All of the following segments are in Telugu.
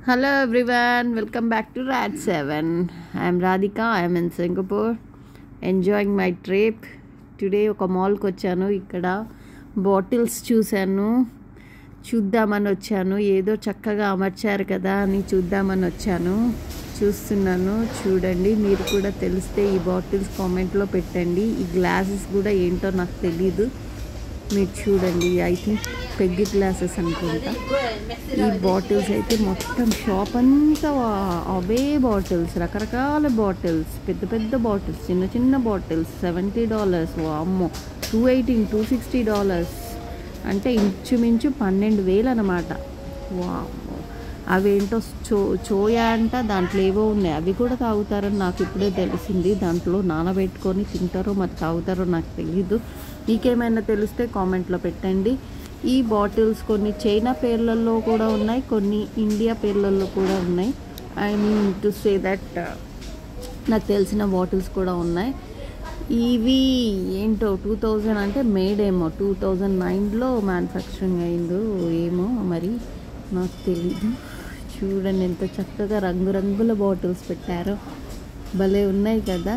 Hello everyone, welcome back to Rad 7. I am Radhika, I am in Singapore, enjoying my trip. Today ఒక మాల్కి వచ్చాను ఇక్కడ బాటిల్స్ చూశాను చూద్దామని వచ్చాను ఏదో చక్కగా అమర్చారు కదా అని చూద్దామని వచ్చాను చూస్తున్నాను చూడండి మీరు కూడా తెలిస్తే ఈ బాటిల్స్ కామెంట్లో పెట్టండి ఈ గ్లాసెస్ కూడా ఏంటో నాకు తెలీదు మీరు చూడండి ఐ థింక్ పెగ్గి గ్లాసెస్ అనుకుంటా ఈ బాటిల్స్ అయితే మొత్తం షాప్ అంతా వా- అవే బాటిల్స్ రకరకాల బాటిల్స్ పెద్ద పెద్ద బాటిల్స్ చిన్న చిన్న బాటిల్స్ సెవెంటీ డాలర్స్ అమ్మో two eighteen two sixty dollars అంటే ఇంచుమించు పన్నెండు వేలు అనమాట వామ్మో అవేంటో చో చోయా అంట దాంట్లో ఏవో ఉన్నాయి అవి కూడా తాగుతారని నాకు ఇప్పుడే తెలిసింది దాంట్లో నానబెట్టుకొని తింటారో మరి తాగుతారో నాకు తెలీదు మీకేమైనా తెలిస్తే కామెంట్లో పెట్టండి ఈ బాటిల్స్ కొన్ని చైనా పేర్లలో కూడా ఉన్నాయి కొన్ని ఇండియా పేర్లలో కూడా ఉన్నాయి I mean to say that నాకు తెలిసిన బాటిల్స్ కూడా ఉన్నాయి ఇవి ఏంటో టూ థౌజండ్ అంటే మేడ్ ఏమో టూ థౌజండ్ నైన్లో మ్యానుఫ్యాక్చరింగ్ అయిందో ఏమో మరి నాకు తెలీదు చూడండి ఎంత చక్కగా రంగురంగుల బాటిల్స్ పెట్టారో భలే ఉన్నాయి కదా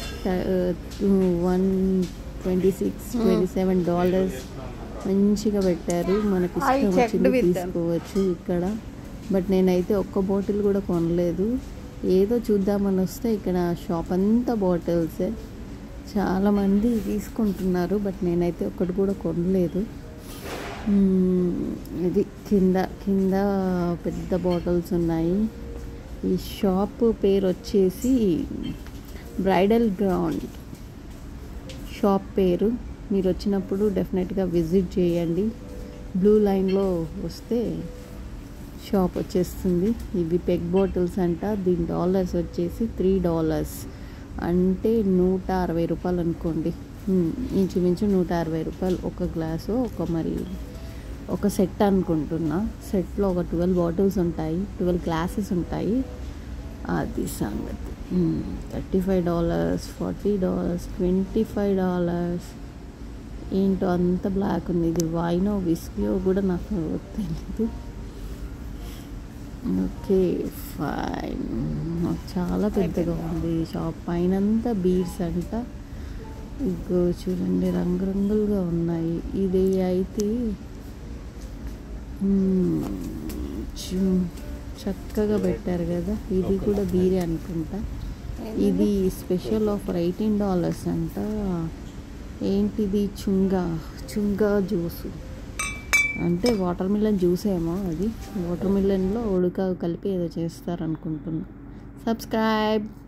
one twenty six twenty seven dollars మంచిగా పెట్టారు మనకి I ఇష్టం checked వచ్చింది with them. తీసుకోవచ్చు ఇక్కడ బట్ నేనైతే ఒక్క బాటిల్ కూడా కొనలేదు ఏదో చూద్దామని వస్తే ఇక్కడ షాప్ అంతా బాటిల్సే చాలామంది తీసుకుంటున్నారు బట్ నేనైతే ఒక్కటి కూడా కొనలేదు మ్మ్, ఇది కింద కింద పెద్ద బాటిల్స్ ఉన్నాయి ఈ షాప్ పేరు వచ్చేసి బ్రైడల్ గ్రౌండ్ షాప్ పేరు మీరు వచ్చినప్పుడు డెఫినెట్గా విజిట్ చేయండి బ్లూ లైన్లో వస్తే షాప్ వచ్చేస్తుంది ఇవి పెగ్ బాటిల్స్ అంట దీని డాలర్స్ వచ్చేసి త్రీ డాలర్స్ అంటే నూట అరవై రూపాయలు అనుకోండి ఉమ్, ఇంచుమించు నూట అరవై రూపాయలు ఒక గ్లాసు ఒక మరి ఒక సెట్ అనుకుంటున్నా సెట్లో ఒక ట్వెల్వ్ బాటిల్స్ ఉంటాయి ట్వెల్వ్ గ్లాసెస్ ఉంటాయి అది సంగతి thirty five dollars forty dollars twenty five dollars ఏంటో అంత బ్లాక్ ఉంది ఇది వైనో విస్కీయో కూడా నాకు తెలీదు ఓకే ఫైన్ చాలా పెద్దగా ఉంది ఈ షాప్ పైన అంతా బీడ్స్ అంట ఇగో చూడండి రంగురంగులుగా ఉన్నాయి ఇది అయితే మ్మ్, చూ- చక్కగా పెట్టారు కదా ఇది కూడా బీరే అనుకుంటా ఇది స్పెషల్ ఆఫర్ ఎయిటీన్ డాలర్స్ అంట ఏంటిది చుంగా చుంగా జ్యూసు అంటే వాటర్ మిలన్ జ్యూస్ ఏమో అది వాటర్ మిలన్లో ఉడక కలిపి ఏదో చేస్తారనుకుంటున్నా సబ్స్క్రైబ్